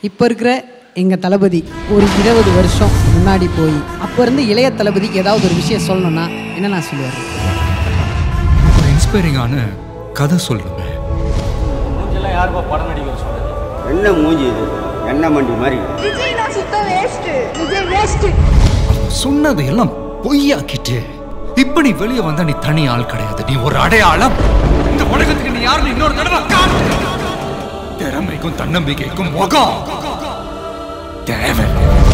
இப்போ இருக்கிற எங்கள் தளபதி ஒரு இருபது வருஷம் முன்னாடி போய் அப்போ இருந்து இளைய தளபதி ஏதாவது ஒரு விஷயம் சொல்லணும்னா என்ன நான் சொல்லுவார் ஒரு இன்ஸ்பைரிங்கான கதை சொல்லுங்க மூஞ்செல்லாம் யாருப்பா படம் நடிகர் சொன்னது என்ன மூஞ்சி இது என்ன மண்டி மாதிரி விஜய் நான் சுத்த வேஸ்ட் விஜய் வேஸ்ட் சொன்னதை எல்லாம் பொய்யாக்கிட்டு இப்ப நீ வெளியே வந்தா நீ தனி ஆள் கிடையாது நீ ஒரு அடையாளம் இந்த உலகத்துக்கு நீ யாருன்னு இன்னொரு தடவை காட்டு. திறமைக்கும் தன்னம்பிக்கைக்கும் முகம் தேவை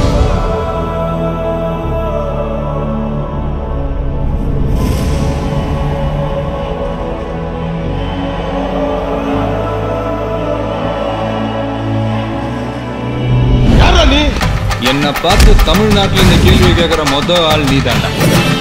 என்னை பார்த்து தமிழ்நாட்டுல இந்த கேள்வி கேட்கிற மொத ஆள் நீ தான்டா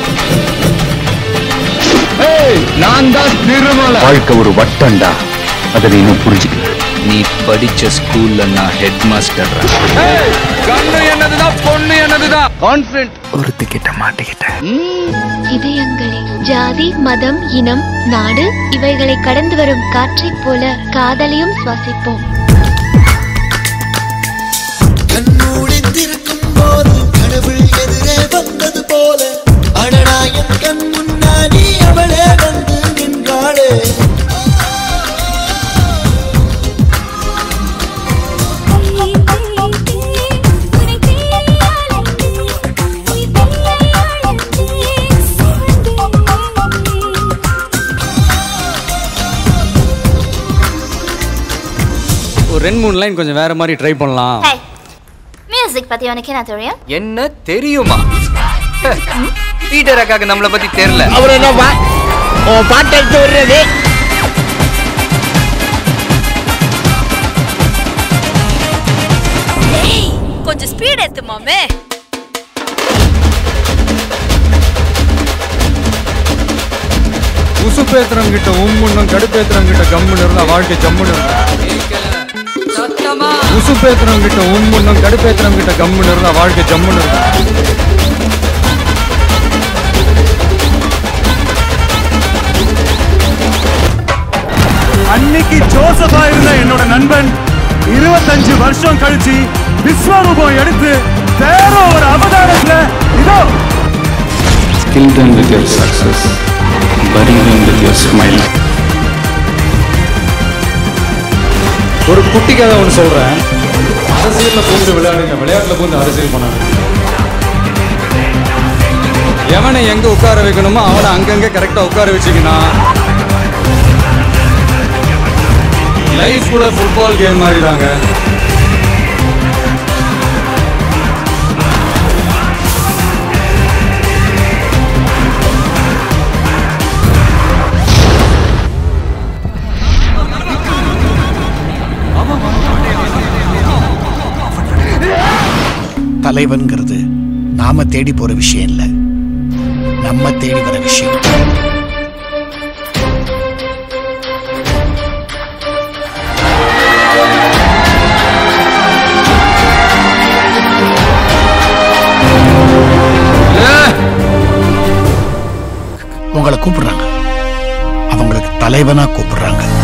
நான் தான் திருமலை வாழ்க்கை ஒரு வட்டம்டா அதை நீ இன்னும் புரிஞ்சுக்கல நீ படிச்ச ஸ்கூல்ல நான் ஹெட் மாஸ்டர் கண்ணு என்னதுதான் பொண்ணு என்னதுதான் கான்பிடன்ட் ஒருத்திக்கிட்ட மாட்டிக்கிட்டேன் இதயங்களே ஜாதி மதம் இனம் நாடு இவைகளை கடந்து வரும் காற்றைப் போல காதலையும் சுவாசிப்போம் கண்மூடித்திருக்கும் போது கடவுள் எதிரே வந்தது போல அடடா என் கண் முன்னாடி அவளே வந்து நின்றாளே ஒரு ரெண்டு மூணு லைன் கொஞ்சம் வேற மாதிரி ட்ரை பண்ணலாம் மியூசிக் பத்தி உனக்கு என்ன தெரியும் என்ன தெரியுமா பீட்டர் அக்காக்கு நம்மளை பத்தி தெரியல அவர் என்னப்பா உன் பாட்டை எடுத்து விடுறது கொஞ்சம் ஸ்பீட் ஏத்து மாமே உசுப்பேத்துறவங்க கிட்ட உம்முன்னும் கடுப்பேத்துறவங்க கிட்ட கம்முன்னு இருந்தா வாழ்க்கை ஜம்முன்னு இருக்கும் உசுப்பேத்துறவங்க கிட்ட உம்முன்னும் கடுப்பேத்துறவங்க கிட்ட கம்முன்னு இருந்தா வாழ்க்கை ஜம்முன்னு இருக்கும் அன்னைக்கு ஜோசப்பா இருந்த என்னோட நண்பன் இருபத்தஞ்சு வருஷம் கழிச்சு விஸ்வரூபம் எடுத்து வேற ஒரு அவதாரத்துல இதோ Kill them with your success. Bury them with your smile. ஒரு குட்டி கதை ஒன்று சொல்றேன் அரசியல்ல பூந்து விளையாடுங்க விளையாட்டுல பூந்து அரசியல் பண்ணாங்க எவனை எங்க உட்கார வைக்கணுமோ அவனை அங்கங்க கரெக்டா உட்கார வச்சுக்கணும் லைஃப் கூட ஃபுட்பால் கேம் மாதிரி தாங்க தலைவன்கிறது நாம தேடி போற விஷயம் இல்ல நம்ம தேடி வர விஷயம் உங்களை கூப்பிடுறாங்க அவங்களுக்கு தலைவனா கூப்பிடுறாங்க